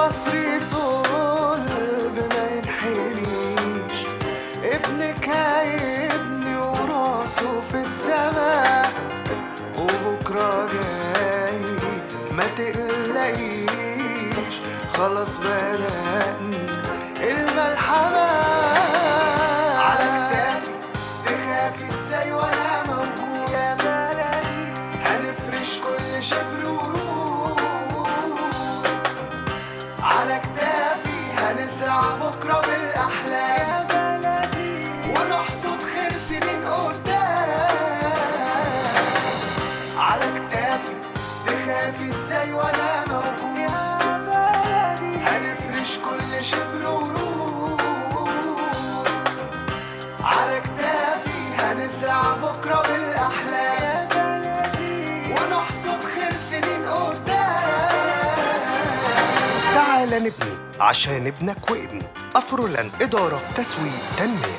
المصري صلب ما ينحنيش ابنك هيبني وراسه في السماء وبكرة جاي ما تقلقيش خلاص بدأنا الملحمة على كتافي تخافي ازاي وانا موجود يا بلدي هنفرش كل شبر ورود على كتافي هنزرع بكرة بالأحلام ونحصد خير سنين قدام على كتافي تخافي ازاي وانا موجود هنفرش كل شبر ورود على كتافي هنزرع بكرة بالأحلام ونحصد خير سنين قدام تعال نبني عشان ابنك وابني أفرولاند إدارة تسويق تنمية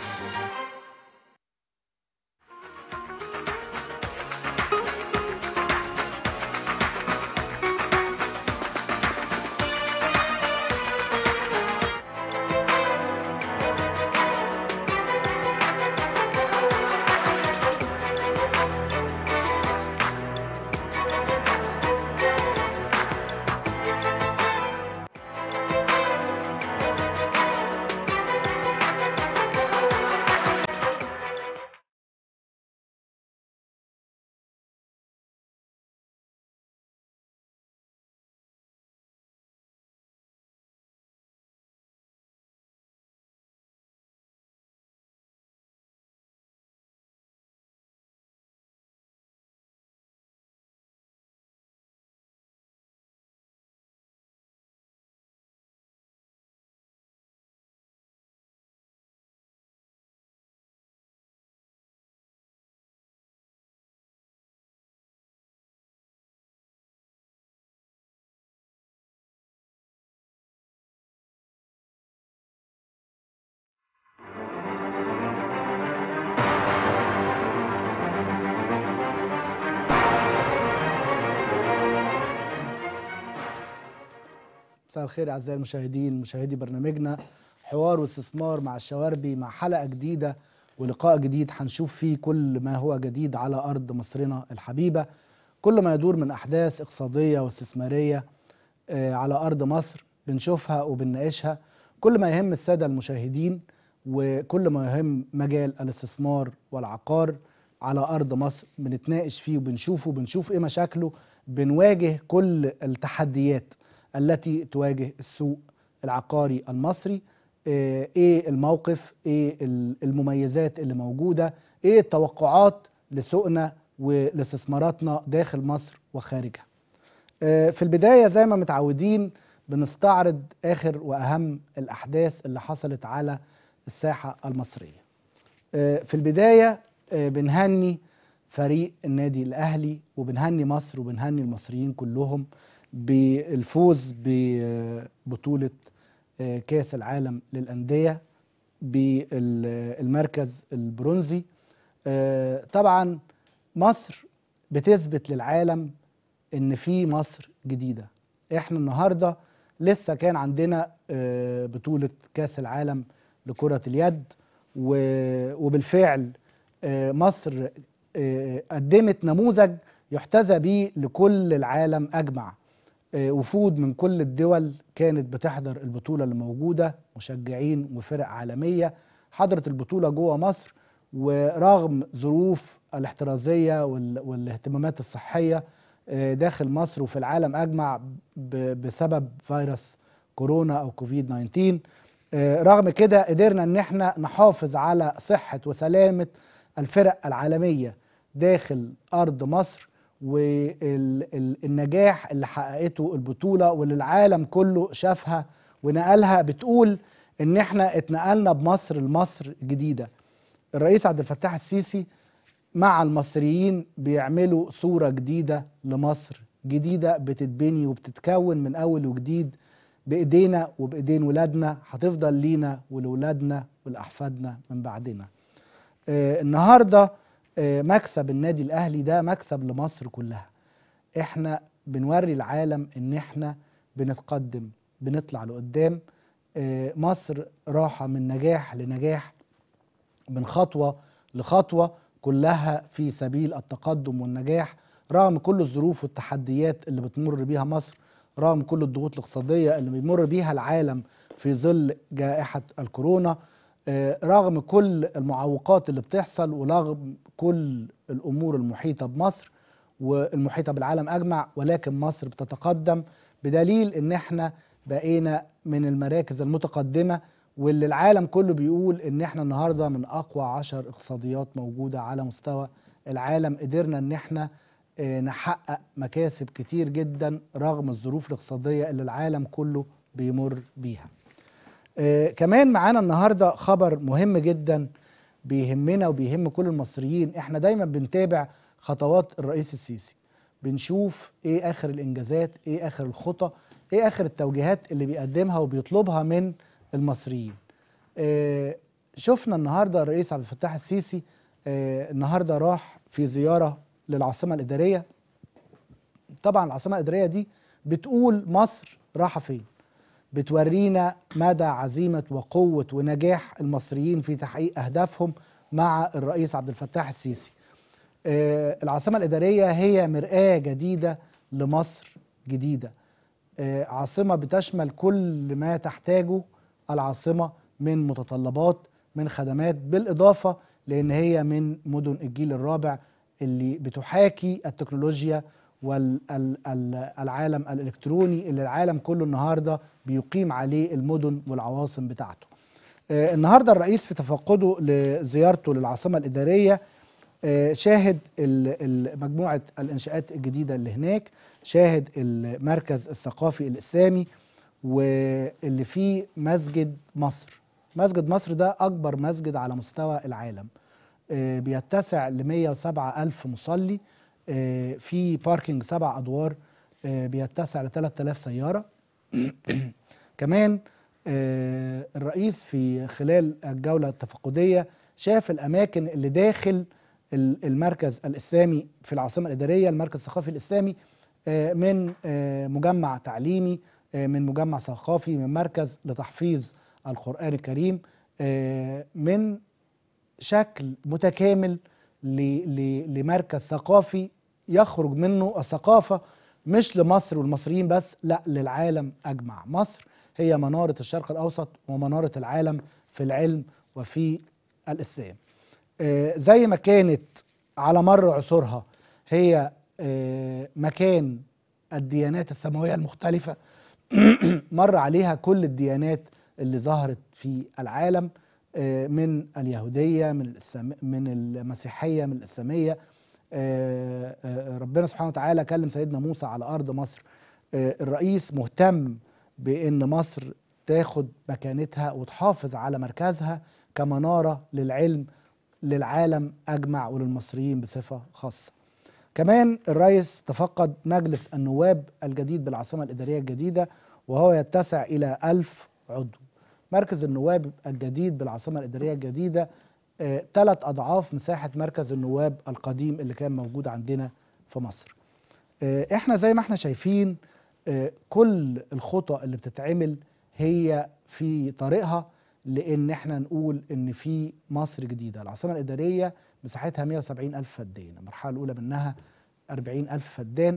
مساء الخير اعزائي المشاهدين مشاهدي برنامجنا حوار واستثمار مع الشواربي مع حلقه جديده ولقاء جديد هنشوف فيه كل ما هو جديد على ارض مصرنا الحبيبه كل ما يدور من احداث اقتصاديه واستثماريه آه، على ارض مصر بنشوفها وبنناقشها كل ما يهم الساده المشاهدين وكل ما يهم مجال الاستثمار والعقار على ارض مصر بنتناقش فيه وبنشوفه بنشوف ايه مشاكله بنواجه كل التحديات التي تواجه السوق العقاري المصري آه، ايه الموقف ايه ال- المميزات اللي موجوده ايه التوقعات لسوقنا ولاستثماراتنا داخل مصر وخارجها آه، في البدايه زي ما متعودين بنستعرض اخر واهم الاحداث اللي حصلت على الساحه المصريه آه، في البدايه آه، بنهني فريق النادي الاهلي وبنهني مصر وبنهني المصريين كلهم بالفوز ببطوله آه، كاس العالم للانديه بالمركز البرونزي آه، طبعا مصر بتثبت للعالم ان في مصر جديده احنا النهارده لسه كان عندنا آه، بطوله كاس العالم لكره اليد و- وبالفعل آه، مصر آه، قدمت نموذج يحتذى به لكل العالم اجمع آه، وفود من كل الدول كانت بتحضر البطوله اللي موجوده مشجعين وفرق عالميه حضرت البطوله جوه مصر ورغم ظروف الاحترازيه وال- والاهتمامات الصحيه آه، داخل مصر وفي العالم اجمع ب- بسبب فيروس كورونا او كوفيد 19 آه، رغم كده قدرنا ان احنا نحافظ على صحه وسلامه الفرق العالميه داخل ارض مصر والنجاح اللي حققته البطوله واللي العالم كله شافها ونقلها بتقول ان احنا اتنقلنا بمصر لمصر جديده الرئيس عبد الفتاح السيسي مع المصريين بيعملوا صورة جديدة لمصر جديدة بتتبني وبتتكون من أول وجديد بإيدينا وبإيدين ولادنا هتفضل لينا ولولادنا ولأحفادنا من بعدنا آه النهاردة آه مكسب النادي الأهلي ده مكسب لمصر كلها احنا بنوري العالم ان احنا بنتقدم بنطلع لقدام آه، مصر راحة من نجاح لنجاح من خطوة لخطوة كلها في سبيل التقدم والنجاح رغم كل الظروف والتحديات اللي بتمر بيها مصر رغم كل الضغوط الاقتصادية اللي بيمر بيها العالم في ظل جائحة الكورونا آه، رغم كل المعوقات اللي بتحصل ورغم كل الأمور المحيطة بمصر والمحيطة بالعالم أجمع ولكن مصر بتتقدم بدليل إن احنا بقينا من المراكز المتقدمة واللي العالم كله بيقول إن احنا النهاردة من أقوى عشر اقتصاديات موجودة على مستوى العالم قدرنا إن احنا آه، نحقق مكاسب كتير جدا رغم الظروف الاقتصادية اللي العالم كله بيمر بيها آه، كمان معانا النهارده خبر مهم جدا بيهمنا وبيهم كل المصريين احنا دايما بنتابع خطوات الرئيس السيسي بنشوف ايه اخر الانجازات ايه اخر الخطى ايه اخر التوجيهات اللي بيقدمها وبيطلبها من المصريين آه، شفنا النهارده الرئيس عبد الفتاح السيسي آه، النهارده راح في زياره للعاصمه الاداريه طبعا العاصمه الاداريه دي بتقول مصر رايحه فين بتورينا مدى عزيمة وقوة ونجاح المصريين في تحقيق أهدافهم مع الرئيس عبد الفتاح السيسي آه، العاصمة الإدارية هي مرآة جديدة لمصر جديدة آه، عاصمة بتشمل كل ما تحتاجه العاصمة من متطلبات من خدمات بالإضافة لأن هي من مدن الجيل الرابع اللي بتحاكي التكنولوجيا والعالم الإلكتروني اللي العالم كله النهاردة بيقيم عليه المدن والعواصم بتاعته آه، النهاردة الرئيس في تفقده لزيارته للعاصمة الإدارية آه، شاهد ال- ال- مجموعة الإنشاءات الجديدة اللي هناك شاهد المركز الثقافي الإسلامي واللي فيه مسجد مصر مسجد مصر ده أكبر مسجد على مستوى العالم آه، بيتسع ل 107 ألف مصلي آه، في باركينج سبع أدوار آه، بيتسع ل 3000 سيارة كمان آه، الرئيس في خلال الجولة التفقدية شاف الأماكن اللي داخل ال- المركز الإسلامي في العاصمة الإدارية المركز الثقافي الإسلامي آه، من آه، مجمع تعليمي آه، من مجمع ثقافي من مركز لتحفيظ القرآن الكريم آه، من شكل متكامل ل- ل- لمركز ثقافي يخرج منه الثقافة مش لمصر والمصريين بس لا للعالم أجمع مصر هي منارة الشرق الأوسط ومنارة العالم في العلم وفي الإسلام آه، زي ما كانت على مر عصورها هي آه، مكان الديانات السماوية المختلفة مر عليها كل الديانات اللي ظهرت في العالم آه، من اليهودية من الإسلام من المسيحية من الإسلامية آه، آه، ربنا سبحانه وتعالى كلم سيدنا موسى على أرض مصر آه، الرئيس مهتم بأن مصر تاخد مكانتها وتحافظ على مركزها كمنارة للعلم للعالم أجمع وللمصريين بصفة خاصة كمان الرئيس تفقد مجلس النواب الجديد بالعاصمة الإدارية الجديدة وهو يتسع إلى ألف عضو مركز النواب الجديد بالعاصمة الإدارية الجديدة ثلاث أضعاف مساحة مركز النواب القديم اللي كان موجود عندنا في مصر آه، احنا زي ما احنا شايفين آه، كل الخطى اللي بتتعمل هي في طريقها لان احنا نقول ان في مصر جديده العاصمه الاداريه مساحتها 170 الف فدان المرحله الاولى منها 40 الف فدان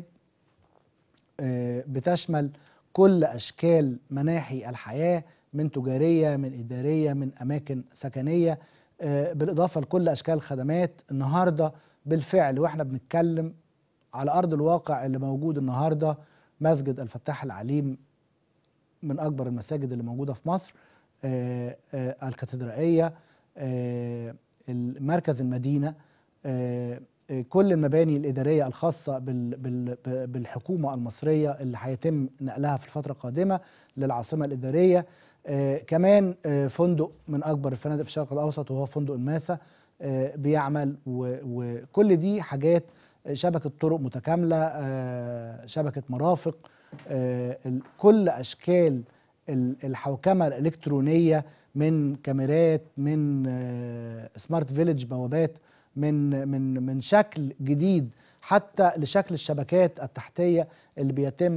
آه، بتشمل كل اشكال مناحي الحياه من تجاريه من اداريه من اماكن سكنيه آه، بالاضافه لكل اشكال الخدمات النهارده بالفعل واحنا بنتكلم على ارض الواقع اللي موجود النهارده مسجد الفتاح العليم من اكبر المساجد اللي موجوده في مصر آه، آه، الكاتدرائيه آه، مركز المدينه آه، آه، كل المباني الاداريه الخاصه بال- بال- ب- بالحكومه المصريه اللي هيتم نقلها في الفتره القادمه للعاصمه الاداريه آه، كمان آه، فندق من اكبر الفنادق في الشرق الاوسط وهو فندق الماسا آه، بيعمل و- وكل دي حاجات آه، شبكه طرق متكامله آه، شبكه مرافق آه، ال- كل اشكال ال- الحوكمه الالكترونيه من كاميرات من آه، سمارت فيليج بوابات من من من شكل جديد حتى لشكل الشبكات التحتيه اللي بيتم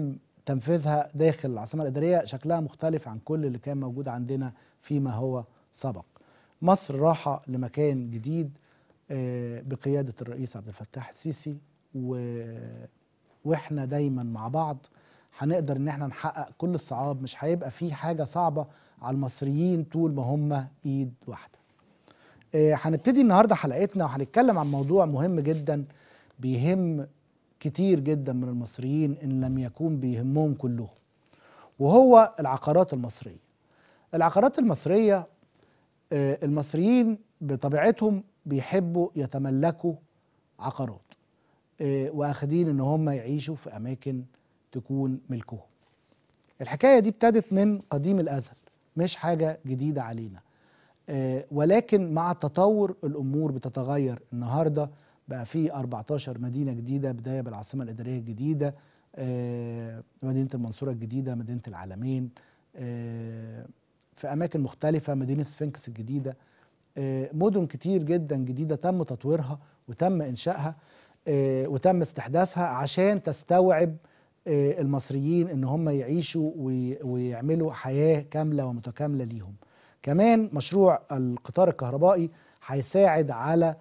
تنفيذها داخل العاصمه الاداريه شكلها مختلف عن كل اللي كان موجود عندنا فيما هو سبق. مصر راحه لمكان جديد آه، بقياده الرئيس عبد الفتاح السيسي و... واحنا دايما مع بعض هنقدر ان احنا نحقق كل الصعاب مش هيبقى في حاجه صعبه على المصريين طول ما هم ايد واحده. آه، هنبتدي النهارده حلقتنا وهنتكلم عن موضوع مهم جدا بيهم كتير جدا من المصريين ان لم يكون بيهمهم كلهم وهو العقارات المصريه. العقارات المصريه آه، المصريين بطبيعتهم بيحبوا يتملكوا عقارات آه، واخدين ان هم يعيشوا في اماكن تكون ملكهم. الحكايه دي ابتدت من قديم الازل مش حاجه جديده علينا. آه، ولكن مع التطور الامور بتتغير النهارده بقى في 14 مدينه جديده بدايه بالعاصمه الاداريه الجديده آه، مدينه المنصوره الجديده مدينه العالمين آه، في اماكن مختلفه مدينه سفنكس الجديده آه، مدن كتير جدا جديده تم تطويرها وتم انشائها آه، وتم استحداثها عشان تستوعب آه، المصريين ان هم يعيشوا وي- ويعملوا حياه كامله ومتكامله ليهم. كمان مشروع القطار الكهربائي هيساعد على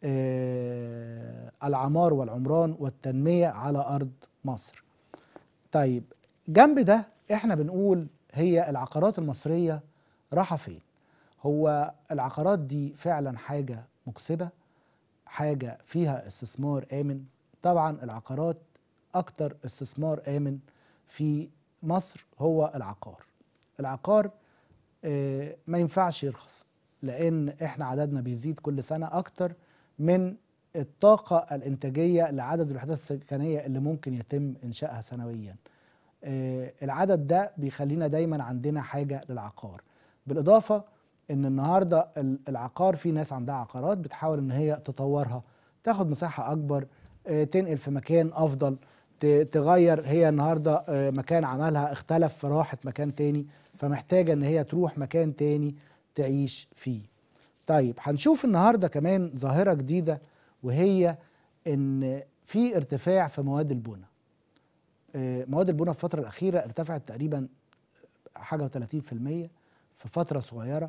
آه، العمار والعمران والتنميه على ارض مصر. طيب جنب ده احنا بنقول هي العقارات المصريه رايحه فين؟ هو العقارات دي فعلا حاجه مكسبه حاجه فيها استثمار امن طبعا العقارات اكتر استثمار امن في مصر هو العقار العقار آه، ما ينفعش يرخص لان احنا عددنا بيزيد كل سنه اكتر من الطاقه الانتاجيه لعدد الوحدات السكنيه اللي ممكن يتم انشائها سنويا آه، العدد ده بيخلينا دايما عندنا حاجه للعقار بالاضافه ان النهارده ال- العقار في ناس عندها عقارات بتحاول ان هي تطورها تاخد مساحه اكبر آه، تنقل في مكان افضل ت- تغير هي النهارده آه، مكان عملها اختلف فراحت مكان تاني فمحتاجه ان هي تروح مكان تاني تعيش فيه طيب هنشوف النهارده كمان ظاهره جديده وهي ان في ارتفاع في مواد البناء آه، مواد البناء في الفتره الاخيره ارتفعت تقريبا حاجه و30% في فتره صغيره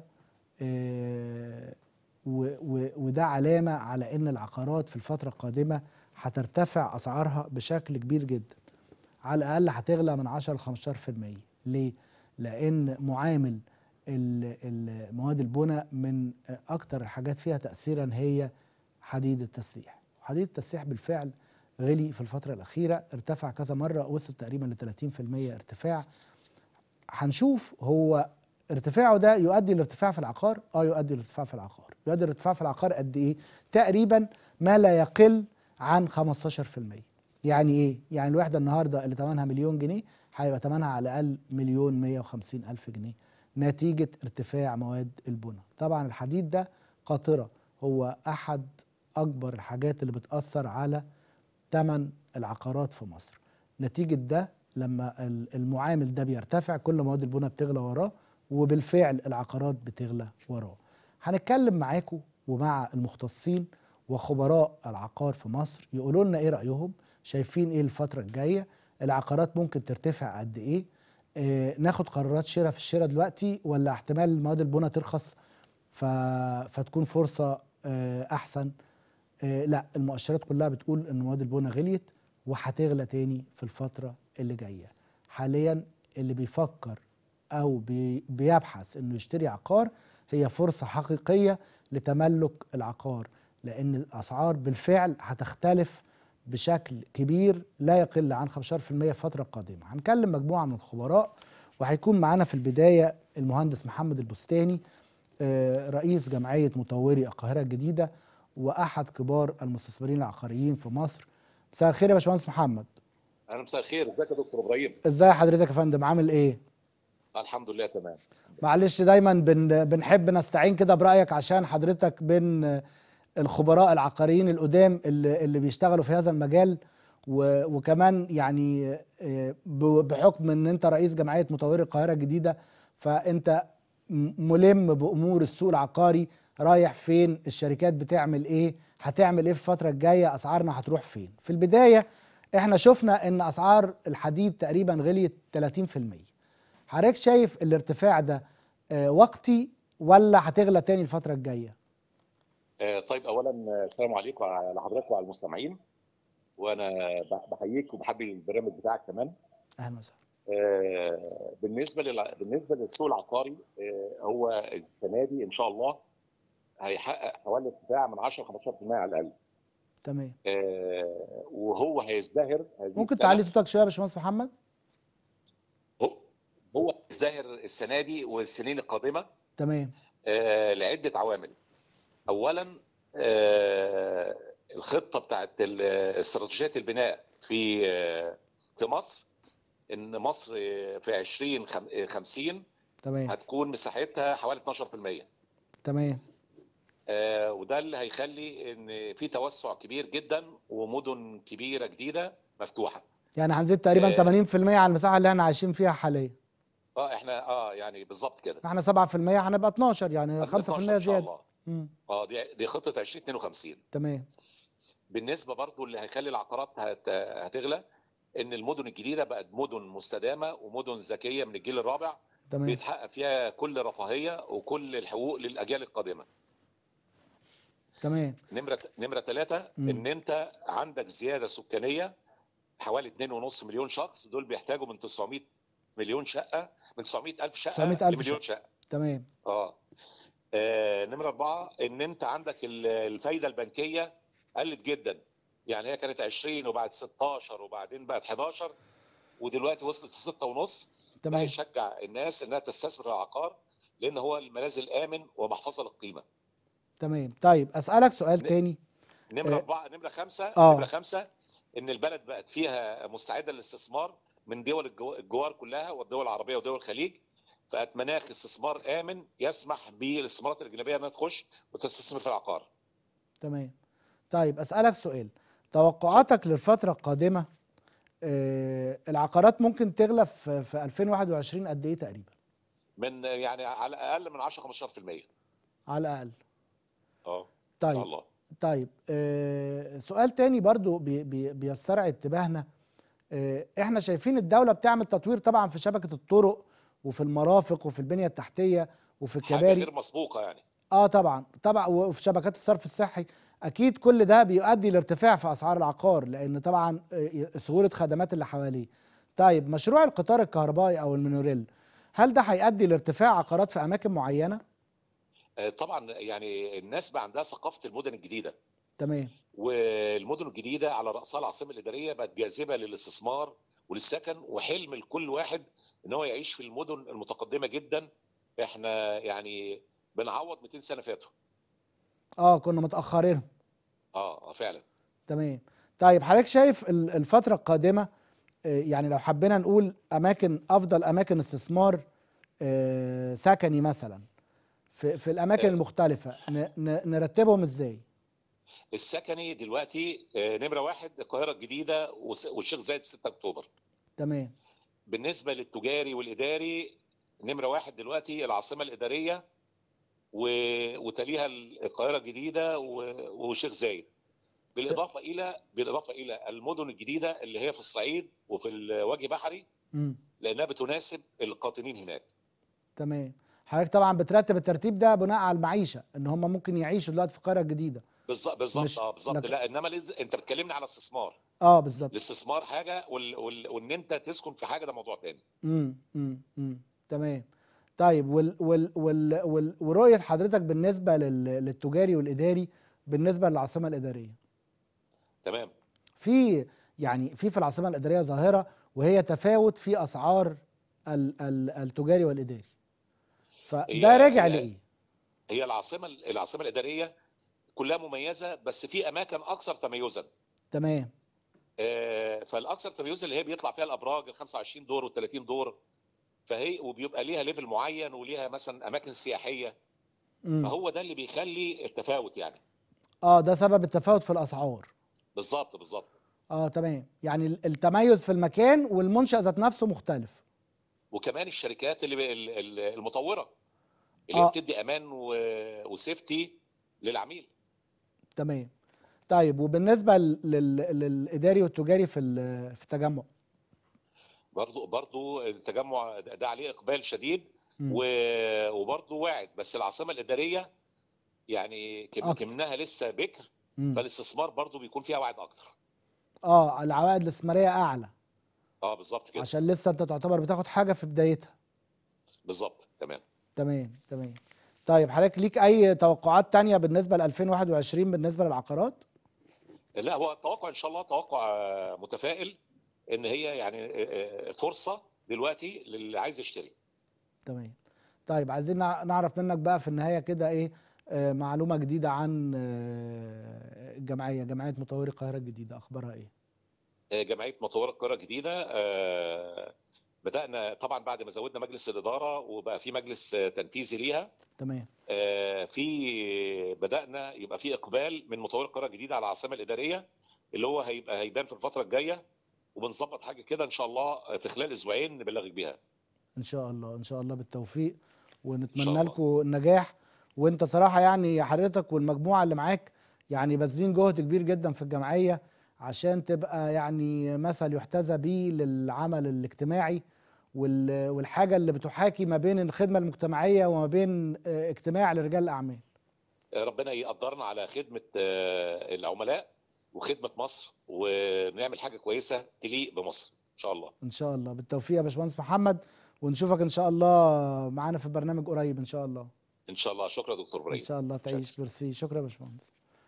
آه، و- و- وده علامه على ان العقارات في الفتره القادمه هترتفع اسعارها بشكل كبير جدا على الاقل هتغلى من 10 ل 15% ليه؟ لان معامل ال- ال- مواد البناء من اكتر الحاجات فيها تاثيرا هي حديد التسليح حديد التسليح بالفعل غلي في الفتره الاخيره ارتفع كذا مره وصل تقريبا ل 30% ارتفاع هنشوف هو ارتفاعه ده يؤدي لارتفاع في العقار اه يؤدي لارتفاع في العقار يؤدي لارتفاع في العقار قد ايه تقريبا ما لا يقل عن 15% يعني ايه يعني الوحده النهارده اللي ثمنها مليون جنيه هيبقى ثمنها على الاقل مليون 150 الف جنيه نتيجه ارتفاع مواد البناء طبعا الحديد ده قاطره هو احد اكبر الحاجات اللي بتاثر على ثمن العقارات في مصر نتيجة ده لما ال- المعامل ده بيرتفع كل مواد البناء بتغلى وراه وبالفعل العقارات بتغلى وراه هنتكلم معاكم ومع المختصين وخبراء العقار في مصر يقولوا لنا ايه رأيهم شايفين ايه الفترة الجاية العقارات ممكن ترتفع قد ايه آه ناخد قرارات شراء في الشراء دلوقتي ولا احتمال مواد البناء ترخص ف... فتكون فرصة آه احسن آه، لا المؤشرات كلها بتقول ان مواد البناء غليت وهتغلى تاني في الفتره اللي جايه حاليا اللي بيفكر او بي بيبحث انه يشتري عقار هي فرصه حقيقيه لتملك العقار لان الاسعار بالفعل هتختلف بشكل كبير لا يقل عن 15% في الفتره القادمه هنكلم مجموعه من الخبراء وهيكون معانا في البدايه المهندس محمد البستاني آه، رئيس جمعيه مطوري القاهره الجديده واحد كبار المستثمرين العقاريين في مصر مساء الخير يا باشمهندس محمد اهلا مساء الخير ازيك يا دكتور ابراهيم ازاي حضرتك يا فندم عامل ايه الحمد لله تمام معلش دايما بن بنحب نستعين كده برايك عشان حضرتك بين الخبراء العقاريين القدام اللي, اللي بيشتغلوا في هذا المجال و- وكمان يعني آه، ب- بحكم ان انت رئيس جمعيه مطوري القاهره الجديده فانت م- ملم بامور السوق العقاري رايح فين الشركات بتعمل ايه هتعمل ايه في الفتره الجايه اسعارنا هتروح فين في البدايه احنا شفنا ان اسعار الحديد تقريبا غليت 30% حضرتك شايف الارتفاع ده آه، وقتي ولا هتغلى تاني الفتره الجايه آه، طيب اولا آه، السلام عليكم وعلى حضرتك وعلى المستمعين وانا ب- بحييك وبحبي البرنامج بتاعك كمان اهلا وسهلا آه، بالنسبه لل... بالنسبه للسوق العقاري آه، هو السنه دي ان شاء الله هيحقق حوالي ارتفاع من 10 15% على الاقل تمام آه، وهو هيزدهر هذه ممكن السنة. تعلي صوتك شويه يا باشمهندس محمد هو هو هيزدهر السنه دي والسنين القادمه تمام آه، لعده عوامل اولا آه، الخطه بتاعت ال- استراتيجيه البناء في آه، في مصر ان مصر آه، في 2050 تمام هتكون مساحتها حوالي 12% تمام آه، وده اللي هيخلي ان في توسع كبير جدا ومدن كبيره جديده مفتوحه يعني هنزيد تقريبا آه. 80% عن المساحه اللي احنا عايشين فيها حاليا اه احنا اه يعني بالظبط كده احنا 7% هنبقى 12 يعني 5% 12 ان شاء زياده الله مم. اه دي دي خطه 2052 تمام بالنسبه برضو اللي هيخلي العقارات هت... هتغلى ان المدن الجديده بقت مدن مستدامه ومدن ذكيه من الجيل الرابع تمام بيتحقق فيها كل رفاهيه وكل الحقوق للاجيال القادمه تمام نمره نمره ثلاثة مم. ان انت عندك زياده سكانيه حوالي 2.5 مليون شخص دول بيحتاجوا من 900 مليون شقه من 900 الف شقه 900 ألف لمليون شقه تمام اه آه، نمرة أربعة إن أنت عندك ال- الفايدة البنكية قلت جدا يعني هي كانت 20 وبعد 16 وبعدين بقت 11 ودلوقتي وصلت 6 ونص ده تمام يشجع الناس إنها تستثمر في العقار لأن هو الملاذ الآمن ومحفظة للقيمة تمام طيب اسالك سؤال ن- تاني نمرة آه. أربعة نمرة خمسة آه. نمرة خمسة إن البلد بقت فيها مستعدة للاستثمار من دول الجو- الجوار كلها والدول العربية ودول الخليج فبقت مناخ استثمار آمن يسمح بالاستثمارات الأجنبية إنها تخش وتستثمر في العقار تمام طيب اسالك سؤال توقعاتك للفتره القادمه آه العقارات ممكن تغلى في, في 2021 قد ايه تقريبا من يعني على الاقل من 10 15% على الاقل اه ان طيب شاء الله طيب آه سؤال تاني برضو بي بي بيسترعي انتباهنا آه احنا شايفين الدولة بتعمل تطوير طبعا في شبكة الطرق وفي المرافق وفي البنية التحتية وفي حاجه الكباري غير مسبوقه يعني اه طبعا طبعا وفي شبكات الصرف الصحي اكيد كل ده بيؤدي لارتفاع في اسعار العقار لان طبعا آه، سهولة خدمات اللي حواليه طيب مشروع القطار الكهربائي او المونوريل هل ده هيؤدي لارتفاع عقارات في اماكن معينة آه، طبعا يعني الناس بقى عندها ثقافه المدن الجديده تمام والمدن الجديده على راسها العاصمه الاداريه بقت جاذبه للاستثمار وللسكن وحلم لكل واحد ان هو يعيش في المدن المتقدمه جدا احنا يعني بنعوض 200 سنه فاتوا اه كنا متأخرين اه آه، فعلا تمام طيب حضرتك شايف ال- الفترة القادمة آه، يعني لو حبينا نقول أماكن أفضل أماكن استثمار آه، سكني مثلا في في الأماكن آه. المختلفة ن- ن- نرتبهم إزاي؟ السكني دلوقتي آه، نمره واحد القاهره الجديده وس- والشيخ زايد في 6 اكتوبر تمام بالنسبه للتجاري والاداري نمره واحد دلوقتي العاصمه الاداريه و... وتليها القاهره الجديده و... وشيخ زايد بالاضافه الى بالاضافه الى المدن الجديده اللي هي في الصعيد وفي الوجه بحري مم. لانها بتناسب القاطنين هناك تمام حضرتك طبعا بترتب الترتيب ده بناء على المعيشة إن هم ممكن يعيشوا دلوقتي في القاهرة الجديدة بالظبط مش- بالظبط اه بالظبط لكن- لا انما لز... انت بتكلمني على استثمار اه بالظبط الاستثمار حاجه وال... وال... وان انت تسكن في حاجه ده موضوع تاني امم امم امم تمام طيب وال وال وال وال ورؤية حضرتك بالنسبة لل للتجاري والإداري بالنسبة للعاصمة الإدارية تمام في يعني في في العاصمه الاداريه ظاهره وهي تفاوت في اسعار ال ال التجاري والاداري فده هي- راجع هي- لايه هي العاصمه العاصمه الاداريه كلها مميزه بس في اماكن اكثر تميزا تمام آه، فالاكثر تميزا اللي هي بيطلع فيها الابراج ال 25 دور وال 30 دور فهي وبيبقى ليها ليفل معين وليها مثلا اماكن سياحيه مم. فهو ده اللي بيخلي التفاوت يعني اه ده سبب التفاوت في الاسعار بالظبط بالظبط اه تمام يعني ال- التميز في المكان والمنشأ ذات نفسه مختلف وكمان الشركات اللي ال- ال- المطوره اللي آه. هي بتدي امان و- وسيفتي للعميل تمام طيب وبالنسبه لل- لل- للاداري والتجاري في ال- في التجمع برضو برضو التجمع ده ده عليه اقبال شديد مم. و- وبرضو واعد بس العاصمه الاداريه يعني كم- أكتر. كمنها لسه بكر مم. فالاستثمار برضو بيكون فيها وعد اكتر اه العوائد الاستثماريه اعلى اه بالظبط كده عشان لسه انت تعتبر بتاخد حاجه في بدايتها بالظبط تمام تمام تمام طيب حضرتك ليك اي توقعات تانية بالنسبه ل 2021 بالنسبه للعقارات لا هو التوقع ان شاء الله توقع آه، متفائل ان هي يعني آه، آه، فرصه دلوقتي للي عايز يشتري تمام طيب عايزين نع- نعرف منك بقى في النهايه كده ايه آه معلومه جديده عن آه الجمعيه جمعيه مطوري القاهره الجديده اخبارها ايه آه، جمعيه مطور القاهره الجديده آه، بدانا طبعا بعد ما زودنا مجلس الاداره وبقى في مجلس آه، تنفيذي ليها تمام آه، في بدانا يبقى في اقبال من مطور القاهره الجديده على العاصمه الاداريه اللي هو هيبقى هيبان في الفتره الجايه وبنظبط حاجه كده ان شاء الله في خلال اسبوعين نبلغك بيها ان شاء الله ان شاء الله بالتوفيق إن شاء ونتمنى الله. لكم النجاح وانت صراحه يعني حضرتك والمجموعه اللي معاك يعني باذلين جهد كبير جدا في الجمعيه عشان تبقى يعني مثل يحتذى به للعمل الاجتماعي وال- والحاجه اللي بتحاكي ما بين الخدمه المجتمعيه وما بين آه، اجتماع لرجال الاعمال آه، ربنا يقدرنا على خدمه آه، العملاء وخدمه مصر ونعمل حاجه كويسه تليق بمصر ان شاء الله ان شاء الله بالتوفيق يا باشمهندس محمد ونشوفك ان شاء الله معانا في البرنامج قريب ان شاء الله ان شاء الله شكرا دكتور ان ابراهيم شاء الله تعيش شكرا. ميرسي شكرا يا باشمهندس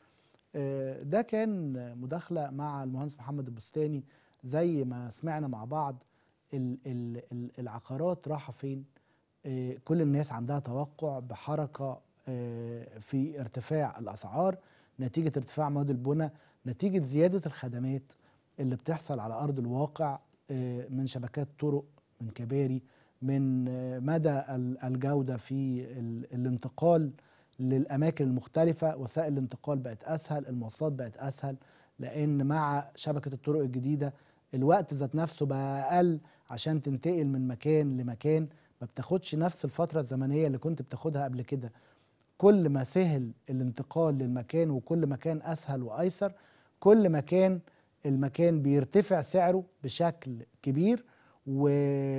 آه، ده كان مداخله مع المهندس محمد البستاني زي ما سمعنا مع بعض ال- ال- ال- العقارات رايحه فين آه، كل الناس عندها توقع بحركه آه، في ارتفاع الاسعار نتيجه ارتفاع مواد البناء نتيجه زياده الخدمات اللي بتحصل على ارض الواقع آه، من شبكات طرق من كباري من آه، مدى ال- الجوده في ال- الانتقال للاماكن المختلفه وسائل الانتقال بقت اسهل المواصلات بقت اسهل لان مع شبكه الطرق الجديده الوقت ذات نفسه بقى اقل عشان تنتقل من مكان لمكان ما بتاخدش نفس الفتره الزمنيه اللي كنت بتاخدها قبل كده كل ما سهل الانتقال للمكان وكل ما كان اسهل وايسر كل ما كان المكان بيرتفع سعره بشكل كبير و...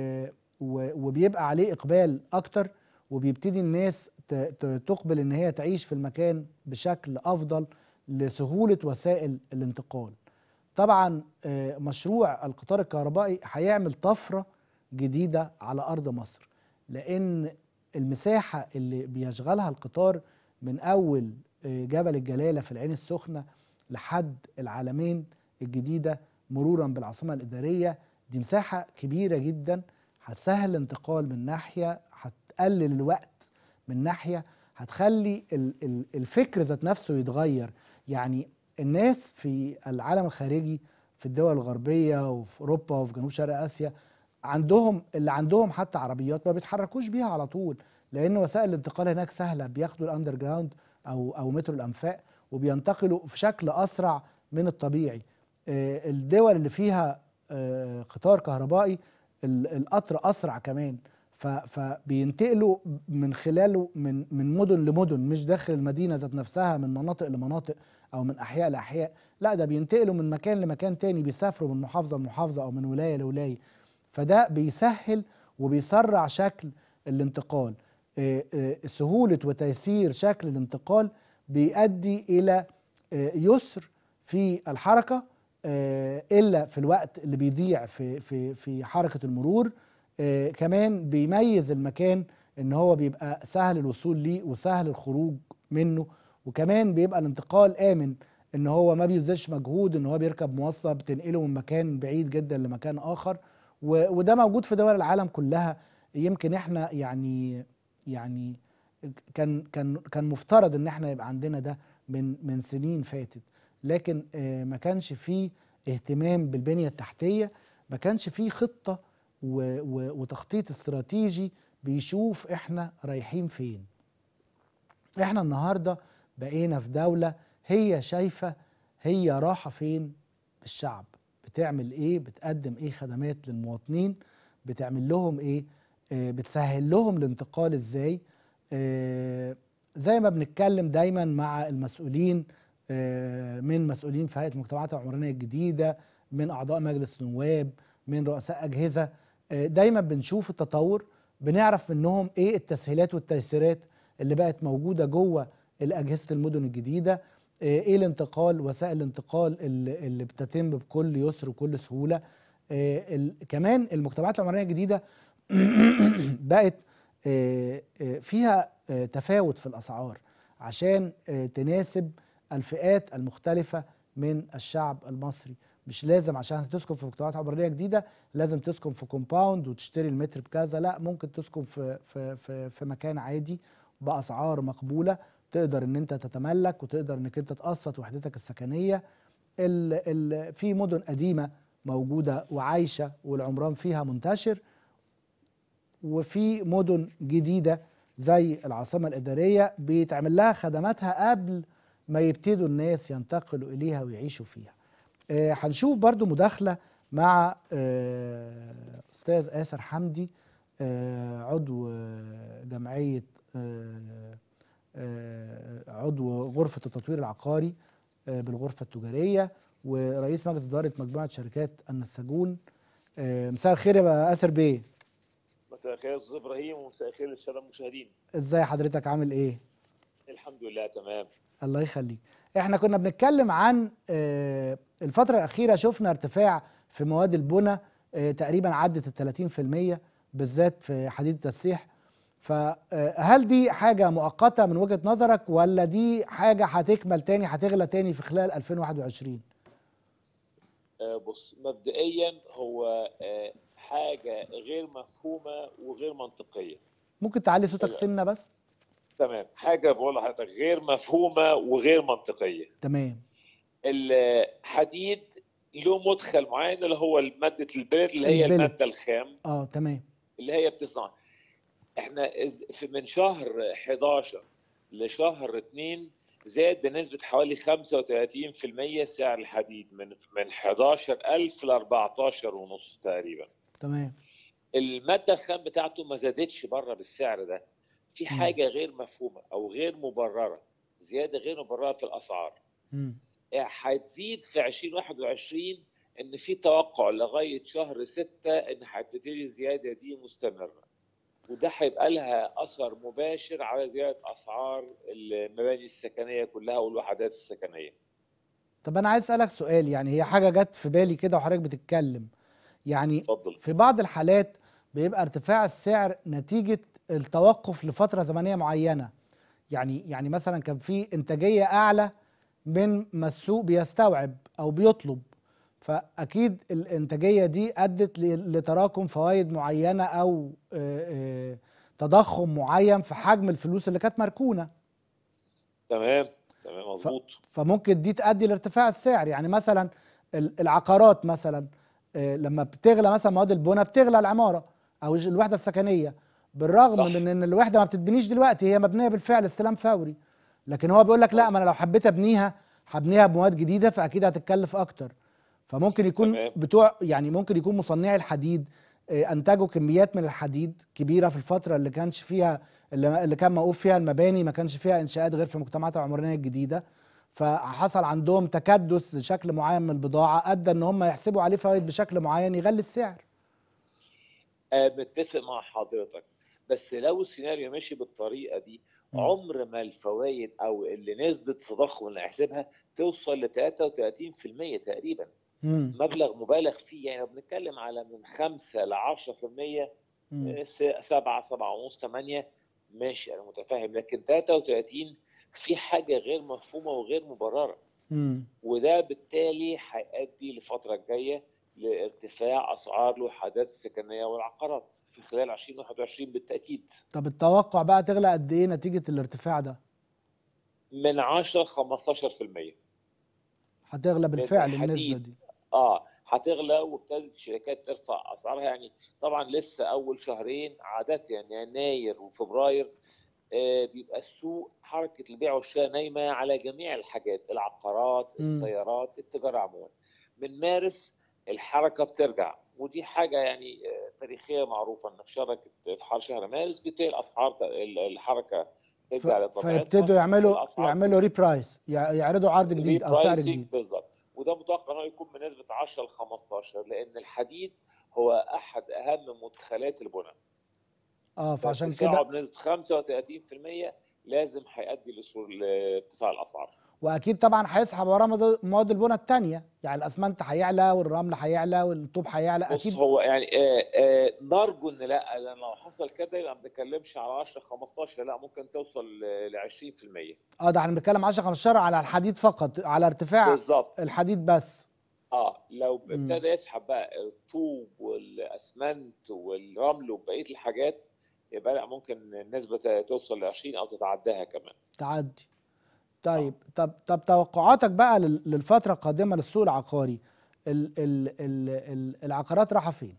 و... وبيبقى عليه اقبال اكتر وبيبتدي الناس ت... ت... تقبل ان هي تعيش في المكان بشكل افضل لسهوله وسائل الانتقال طبعا آه، مشروع القطار الكهربائي هيعمل طفره جديده على ارض مصر لان المساحه اللي بيشغلها القطار من اول آه، جبل الجلاله في العين السخنه لحد العالمين الجديده مرورا بالعاصمه الاداريه دي مساحه كبيره جدا هتسهل الانتقال من ناحيه هتقلل الوقت من ناحيه هتخلي ال- ال- الفكر ذات نفسه يتغير يعني الناس في العالم الخارجي في الدول الغربيه وفي اوروبا وفي جنوب شرق اسيا عندهم اللي عندهم حتى عربيات ما بيتحركوش بيها على طول لان وسائل الانتقال هناك سهله بياخدوا الاندر جراوند او او مترو الانفاق وبينتقلوا في شكل اسرع من الطبيعي آه، الدول اللي فيها آه، قطار كهربائي ال- القطر اسرع كمان ف- فبينتقلوا من خلاله من من مدن لمدن مش داخل المدينه ذات نفسها من مناطق لمناطق او من احياء لاحياء لا ده بينتقلوا من مكان لمكان تاني بيسافروا من محافظه لمحافظه او من ولايه لولايه فده بيسهل وبيسرع شكل الانتقال آه، آه، سهوله وتيسير شكل الانتقال بيؤدي الى آه، يسر في الحركه آه، الا في الوقت اللي بيضيع في في في حركه المرور آه، كمان بيميز المكان ان هو بيبقى سهل الوصول ليه وسهل الخروج منه وكمان بيبقى الانتقال امن ان هو ما بيبذلش مجهود ان هو بيركب مواصله بتنقله من مكان بعيد جدا لمكان اخر و- وده موجود في دول العالم كلها يمكن احنا يعني يعني كان كان كان مفترض ان احنا يبقى عندنا ده من من سنين فاتت لكن آه، ما كانش فيه اهتمام بالبنيه التحتيه ما كانش فيه خطه و- و- وتخطيط استراتيجي بيشوف احنا رايحين فين احنا النهارده بقينا في دوله هي شايفه هي رايحه فين بالشعب بتعمل ايه بتقدم ايه خدمات للمواطنين بتعمل لهم ايه آه، بتسهل لهم الانتقال ازاي آه، زي ما بنتكلم دايما مع المسؤولين آه، من مسؤولين في هيئه المجتمعات العمرانيه الجديده من اعضاء مجلس نواب من رؤساء اجهزه آه، دايما بنشوف التطور بنعرف منهم ايه التسهيلات والتيسيرات اللي بقت موجوده جوه اجهزه المدن الجديده آه، ايه الانتقال وسائل الانتقال اللي اللي بتتم بكل يسر وكل سهوله آه، ال- كمان المجتمعات العمرانيه الجديده بقت آه، آه، فيها آه، تفاوت في الاسعار عشان آه، تناسب الفئات المختلفه من الشعب المصري مش لازم عشان تسكن في مجتمعات عمرانيه جديده لازم تسكن في كومباوند وتشتري المتر بكذا لا ممكن تسكن في في في, في مكان عادي باسعار مقبوله تقدر ان انت تتملك وتقدر انك انت تقسط وحدتك السكنيه ال ال في مدن قديمه موجوده وعايشه والعمران فيها منتشر وفي مدن جديده زي العاصمه الاداريه بيتعمل لها خدماتها قبل ما يبتدوا الناس ينتقلوا اليها ويعيشوا فيها. آه، هنشوف برضو مداخله مع آه، استاذ آسر حمدي آه، عضو آه، جمعيه آه، آه، عضو غرفه التطوير العقاري آه، بالغرفه التجاريه ورئيس مجلس اداره مجموعه شركات النساجون آه، مساء الخير يا آسر بيه مساء الخير يا استاذ ابراهيم ومساء الخير للساده المشاهدين ازاي حضرتك عامل ايه الحمد لله تمام الله يخليك احنا كنا بنتكلم عن آه، الفترة الأخيرة شفنا ارتفاع في مواد البناء آه، تقريبا عدت ال 30% بالذات في حديد التسيح فهل دي حاجة مؤقتة من وجهة نظرك ولا دي حاجة هتكمل تاني هتغلى تاني في خلال 2021 آه، بص مبدئيا هو آه، حاجه غير مفهومه وغير منطقيه ممكن تعلي صوتك أيوة. سنة بس تمام حاجه بقول لحضرتك غير مفهومه وغير منطقيه تمام الحديد له مدخل معين اللي هو ماده البلت اللي هي البلت. الماده الخام اه تمام اللي هي بتصنع احنا إز- في من شهر 11 لشهر 2 زاد بنسبة حوالي 35% سعر الحديد من من 11000 ل 14 ونص تقريبا تمام المادة الخام بتاعته ما زادتش بره بالسعر ده في مم. حاجة غير مفهومة أو غير مبررة زيادة غير مبررة في الأسعار مم. هتزيد في 2021 ان في توقع لغايه شهر 6 ان هتبتدي الزياده دي مستمره وده هيبقى لها اثر مباشر على زياده اسعار المباني السكنيه كلها والوحدات السكنيه طب أنا عايز أسألك سؤال يعني هي حاجة جت في بالي كده وحضرتك بتتكلم يعني اتفضل في بعض الحالات بيبقى ارتفاع السعر نتيجة التوقف لفترة زمنية معينة يعني يعني مثلا كان في انتاجية اعلى من ما السوق بيستوعب او بيطلب فاكيد الانتاجية دي ادت ل- لتراكم فوائد معينة او آه، آه، تضخم معين في حجم الفلوس اللي كانت مركونة تمام تمام مظبوط فممكن دي تؤدي لارتفاع السعر يعني مثلا ال- العقارات مثلا آه، لما بتغلى مثلا مواد البناء بتغلى العماره او الج- الوحده السكنيه بالرغم صح. من ان الوحده ما بتتبنيش دلوقتي هي مبنيه بالفعل استلام فوري لكن هو بيقول لك لا ما انا لو حبيت ابنيها هبنيها بمواد جديده فاكيد هتتكلف اكتر فممكن يكون تمام. بتوع يعني ممكن يكون مصنعي الحديد آه، انتجوا كميات من الحديد كبيره في الفتره اللي كانش فيها اللي اللي كان موقوف فيها المباني ما كانش فيها انشاءات غير في المجتمعات العمرانيه الجديده فحصل عندهم تكدس لشكل معين من البضاعه ادى ان هم يحسبوا عليه فوائد بشكل معين يغلي السعر آه، متفق مع حضرتك بس لو السيناريو ماشي بالطريقه دي مم. عمر ما الفوائد او اللي نسبه تضخم اللي نحسبها توصل ل 33% تقريبا مم. مبلغ مبالغ فيه يعني لو بنتكلم على من 5 ل 10% مم. 7 7 ونص 8 ماشي انا متفاهم لكن 33 في حاجه غير مفهومه وغير مبرره مم. وده بالتالي هيؤدي الفتره الجايه لارتفاع اسعار الوحدات السكنيه والعقارات في خلال 2021 بالتاكيد طب التوقع بقى تغلى قد ايه نتيجه الارتفاع ده من 10 15% هتغلى بالفعل الحديد. النسبه دي اه هتغلى وابتدت الشركات ترفع اسعارها يعني طبعا لسه اول شهرين عاده يعني يناير وفبراير آه بيبقى السوق حركه البيع والشراء نايمه على جميع الحاجات العقارات مم. السيارات التجاره عموما من مارس الحركه بترجع ودي حاجه يعني آه تاريخيه معروفه ان في شركه في حر شهر مارس بتلاقي الاسعار ت- ال- الحركه ترجع لطبيعتها فيبتدوا يعملوا والأسعار يعملوا ريبرايس يع- يعرضوا عرض جديد او سعر repricing جديد بالظبط وده متوقع ان هو يكون بنسبه 10 ل 15 لان الحديد هو احد اهم مدخلات البناء اه فعشان ارتفاعه كده بنسبه 35% لازم هيؤدي لسر- لارتفاع الاسعار واكيد طبعا هيسحب وراه مواد- مواد البناء الثانيه يعني الاسمنت هيعلى والرمل هيعلى والطوب هيعلى بص اكيد هو يعني آه آه نرجو ان لا لان لو حصل كده يبقى ما بنتكلمش على 10 15 لا ممكن توصل ل 20% اه ده احنا بنتكلم 10 15 على الحديد فقط على ارتفاع بالظبط الحديد بس اه لو مم. ابتدى يسحب بقى الطوب والاسمنت والرمل وبقيه الحاجات يبقى لا ممكن النسبه ت- توصل ل 20 او تتعداها كمان تعدي طيب طب طب توقعاتك بقى لل- للفتره القادمه للسوق العقاري ال ال ال ال العقارات رايحه فين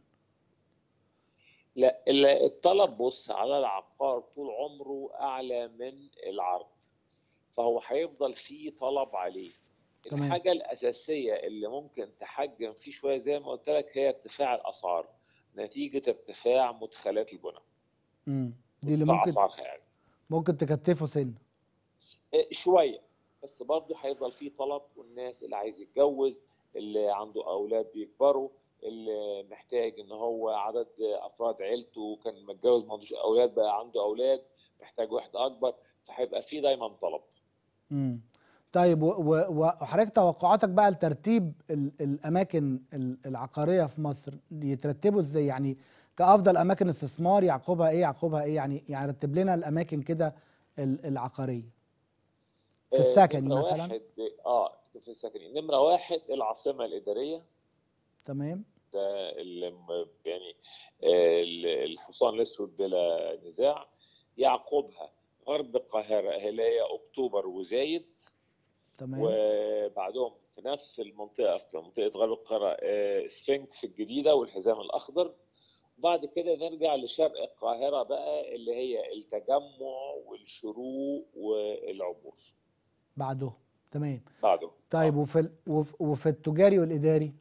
لا ال- الطلب بص على العقار طول عمره اعلى من العرض فهو هيفضل فيه طلب عليه تمام. الحاجه الاساسيه اللي ممكن تحجم فيه شويه زي ما قلت لك هي ارتفاع الاسعار نتيجه ارتفاع مدخلات البناء امم دي اللي ارتفاع ممكن اسعارها يعني ممكن تكتفه سن إيه، شويه بس برضه هيفضل فيه طلب والناس اللي عايز يتجوز اللي عنده اولاد بيكبروا اللي محتاج ان هو عدد افراد عيلته كان متجوز ما عندوش اولاد بقى عنده اولاد محتاج واحده اكبر فهيبقى فيه دايما طلب امم طيب و- و- وحضرتك توقعاتك بقى لترتيب ال- الاماكن ال- العقاريه في مصر يترتبوا ازاي يعني كافضل اماكن استثمار يعقبها ايه يعقبها ايه يعني يعني رتب لنا الاماكن كده ال- العقاريه في آه، السكني نمرة مثلا واحد اه في السكني نمره واحد العاصمه الاداريه تمام ده اللي م- يعني آه، ال- الحصان الاسود بلا نزاع يعقبها غرب القاهره اللي هي اكتوبر وزايد تمام وبعدهم في نفس المنطقه في منطقه غرب القاهره آه، سفنكس الجديده والحزام الاخضر بعد كده نرجع لشرق القاهره بقى اللي هي التجمع والشروق والعبور بعده تمام بعده طيب وفي ال- وف- وفي التجاري والاداري